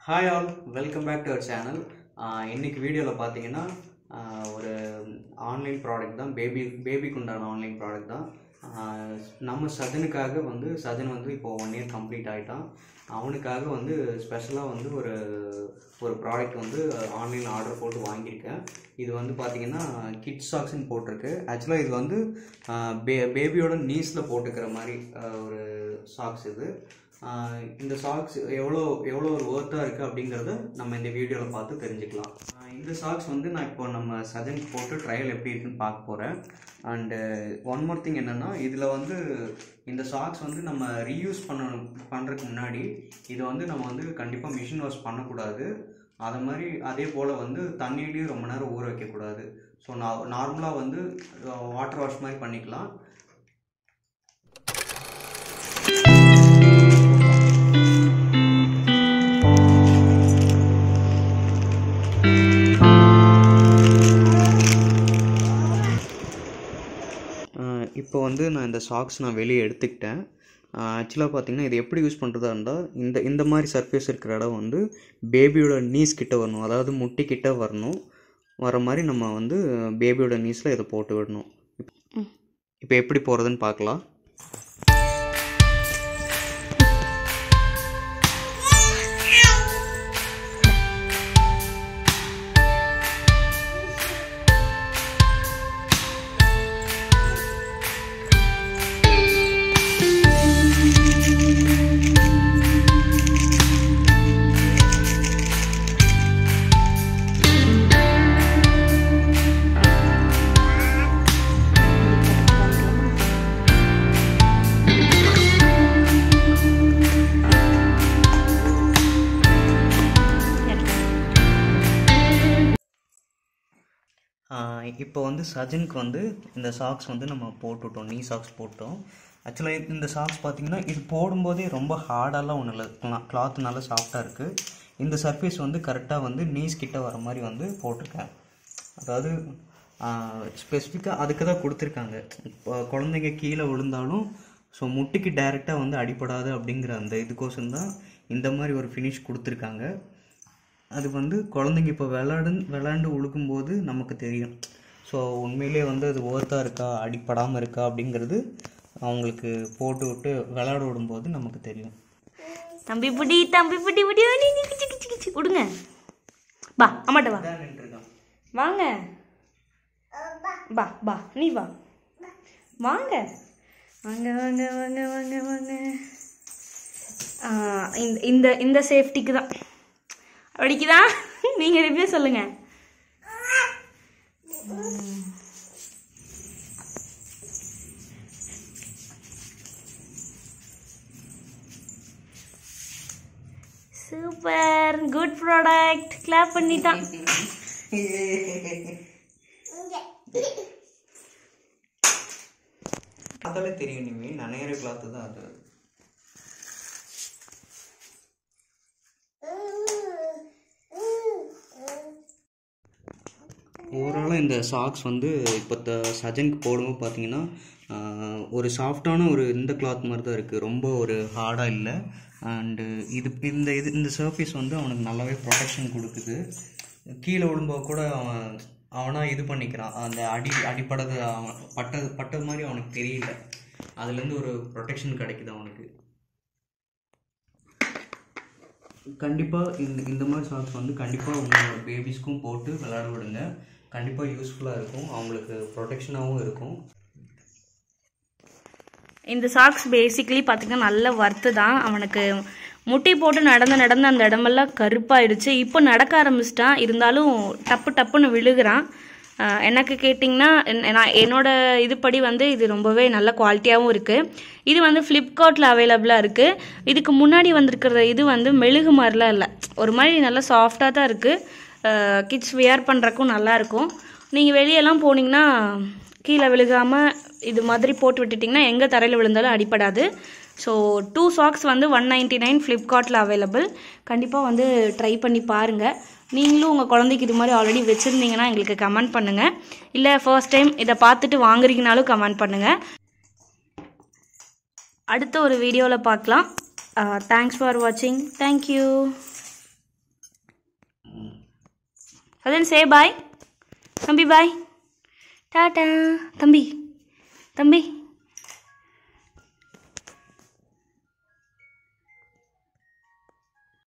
hi all welcome back to our channel இன்னைக்கு வீடியோவில் பார்த்தீங்கன்னா ஆஹ் ஒரு ஆன்லைன் ப்ராடக்ட் தான் பேபி பேபிக்கு உண்டான ஆன்லைன் ப்ராடக்ட் தான் ஆஹ் நம்ம சஜனுக்காக வந்து சஜன் வந்து இப்போ ஒன் இயர் கம்ப்ளீட் ஆகிட்டான் அவனுக்காக வந்து ஸ்பெஷலாக வந்து ஒரு ஒரு ப்ராடக்ட் வந்து ஆன்லைனில் ஆர்டர் போட்டு வாங்கியிருக்கேன் இது வந்து பார்த்தீங்கன்னா கிட்ஸ் சாக்ஸ்ன்னு போட்டிருக்கு ஆக்சுவலாக இது வந்து ஆஹ் பே பேபியோட நீஸில் போட்டுக்கிற மாதிரி ஆஹ் ஒரு சாக்ஸ் இது ஆஹ் இந்த சாக்ஸ் எவ்வளோ எவ்வளோ ஒரு ஒர்த்தாக இருக்குது அப்படிங்கிறத நம்ம இந்த வீடியோவில் பார்த்து தெரிஞ்சுக்கலாம் ஆஹ் இந்த சாக்ஸ் வந்து நான் இப்போ நம்ம சஜனுக்கு போட்டு ட்ரையல் எப்படி இருக்குன்னு பார்க்க போகிறேன் அண்டு ஒன் மோர் திங் என்னென்னா இதில் வந்து இந்த சாக்ஸ் வந்து நம்ம ரீயூஸ் பண்ண பண்ணுறதுக்கு முன்னாடி இதை வந்து நம்ம வந்து கண்டிப்பாக மிஷின் வாஷ் பண்ணக்கூடாது அதை மாதிரி அதே போல் வந்து தண்ணியிலையும் ரொம்ப நேரம் ஊற வைக்கக்கூடாது ஸோ நான் நார்மலாக வந்து வாட்டர் வாஷ் மாதிரி பண்ணிக்கலாம் இப்போ வந்து நான் இந்த சாக்ஸ் நான் வெளியே எடுத்துக்கிட்டேன் ஆக்சுவலாக பார்த்தீங்கன்னா இது எப்படி யூஸ் பண்ணுறதா இருந்தால் இந்த இந்த மாதிரி சர்ஃபேஸ் இருக்கிற இடம் வந்து பேபியோட நீஸ் கிட்ட வரணும் அதாவது முட்டி கிட்ட வரணும் வர மாதிரி நம்ம வந்து பேபியோட நீஸில் இதை போட்டு விடணும் இப்போ எப்படி போகிறதுன்னு பார்க்கலாம் இப்போ வந்து சஜனுக்கு வந்து இந்த சாக்ஸ் வந்து நம்ம போட்டுவிட்டோம் நீ சாக்ஸ் போட்டோம் ஆக்சுவலாக இந்த சாக்ஸ் பார்த்தீங்கன்னா இது போடும்போதே ரொம்ப ஹார்டாலாம் ஒன்றும் இல்லை கிளாத் நல்லா சாஃப்டாக இருக்குது இந்த சர்ஃபேஸ் வந்து கரெக்டாக வந்து நீஸ் கிட்ட வர மாதிரி வந்து போட்டிருக்கேன் அதாவது ஸ்பெசிஃபிக்காக அதுக்கு தான் கொடுத்துருக்காங்க இப்போ குழந்தைங்க கீழே விழுந்தாலும் ஸோ முட்டிக்கு டைரெக்டாக வந்து அடிபடாது அப்படிங்கிற அந்த இதுக்கோசம் தான் இந்த மாதிரி ஒரு ஃபினிஷ் கொடுத்துருக்காங்க அது வந்து குழந்தைங்க இப்போ விளாடு விளாண்டு உழுக்கும்போது நமக்கு தெரியும் ஸோ உண்மையிலே வந்து அது ஒர்த்தாக இருக்கா அடிப்படாமல் இருக்கா அப்படிங்கிறது அவங்களுக்கு போட்டு விட்டு விளாட விடும்போது நமக்கு தெரியும் தம்பி புடி தம்பி புடி புடி நீ நீ கிச்சு கிச்சு கிச்சு விடுங்க பா அம்மாட்ட வா வாங்க பா பா நீ வா வாங்க வாங்க வாங்க வாங்க வாங்க வாங்க ஆ, இந்த இந்த இந்த சேஃப்டிக்கு தான் அப்படிக்குதா நீங்கள் ரிவ்யூ சொல்லுங்க சூப்பர் குட் ப்ராடக்ட் கிளாப் பண்ணிட்டான் அதாலே தெரியும் நீ நனையிற கிளாத்து தான் அது ஓவராலாக இந்த சாக்ஸ் வந்து இப்போ த சஜனுக்கு போடும்போது பார்த்தீங்கன்னா ஆஹ், ஒரு சாஃப்டான ஒரு இந்த கிளாத் மாதிரி தான் இருக்குது ரொம்ப ஒரு ஹார்டாக இல்லை அண்டு இது இந்த இது இந்த சர்ஃபேஸ் வந்து அவனுக்கு நல்லாவே ப்ரொடெக்ஷன் கொடுக்குது கீழே விழும்போது கூட அவன் அவனாக இது பண்ணிக்கிறான் அந்த அடி அடிப்படது அவன் பட்டது பட்டது மாதிரி அவனுக்கு தெரியல அதுலேருந்து ஒரு ப்ரொடெக்ஷன் கிடைக்குது அவனுக்கு கண்டிப்பாக இந்த இந்த மாதிரி சாக்ஸ் வந்து கண்டிப்பாக உங்களோட பேபிஸ்க்கும் போட்டு விளையாட விடுங்க கண்டிப்பாக யூஸ்ஃபுல்லாக இருக்கும் அவங்களுக்கு ப்ரொடெக்ஷனாகவும் இருக்கும் இந்த சாக்ஸ் பேசிக்கலி பார்த்தீங்கன்னா நல்ல ஒர்த்து தான் அவனுக்கு முட்டி போட்டு நடந்து நடந்து அந்த இடமெல்லாம் கருப்பாயிடுச்சு இப்போ நடக்க ஆரம்பிச்சிட்டான் இருந்தாலும் டப்பு டப்புன்னு விழுகிறான் ஆஹ் எனக்கு கேட்டிங்கன்னா என்- நான் என்னோட இதுபடி வந்து இது ரொம்பவே நல்ல குவாலிட்டியாகவும் இருக்குது இது வந்து ஃப்ளிப்கார்ட்டில் அவைலபிளாக இருக்குது இதுக்கு முன்னாடி வந்திருக்கிற இது வந்து மெழுகு மாதிரிலாம் இல்லை ஒரு மாதிரி நல்லா சாஃப்டாக தான் இருக்குது கிட்ஸ் வியர் பண்ணுறக்கும் நல்லாயிருக்கும் நீங்கள் வெளியெல்லாம் போனீங்கன்னா கீழே விழுகாமல் இது மாதிரி போட்டு விட்டுட்டிங்கன்னா எங்கே தரையில் விழுந்தாலும் அடிப்படாது ஸோ டூ சாக்ஸ் வந்து ஒன் நைன்ட்டி நைன் ஃப்ளிப்கார்ட்டில் அவைலபிள் கண்டிப்பாக வந்து ட்ரை பண்ணி பாருங்கள் நீங்களும் உங்கள் குழந்தைக்கு இது மாதிரி ஆல்ரெடி வச்சுருந்தீங்கன்னா எங்களுக்கு கமெண்ட் பண்ணுங்கள் இல்லை ஃபர்ஸ்ட் டைம் இதை பார்த்துட்டு வாங்குறீங்கனாலும் கமெண்ட் பண்ணுங்கள் அடுத்த ஒரு வீடியோவில் பார்க்கலாம் தேங்க்ஸ் ஃபார் வாட்சிங் தேங்க்யூ சதன் சே பாய் தம்பி பாய் டாடா தம்பி தம்பி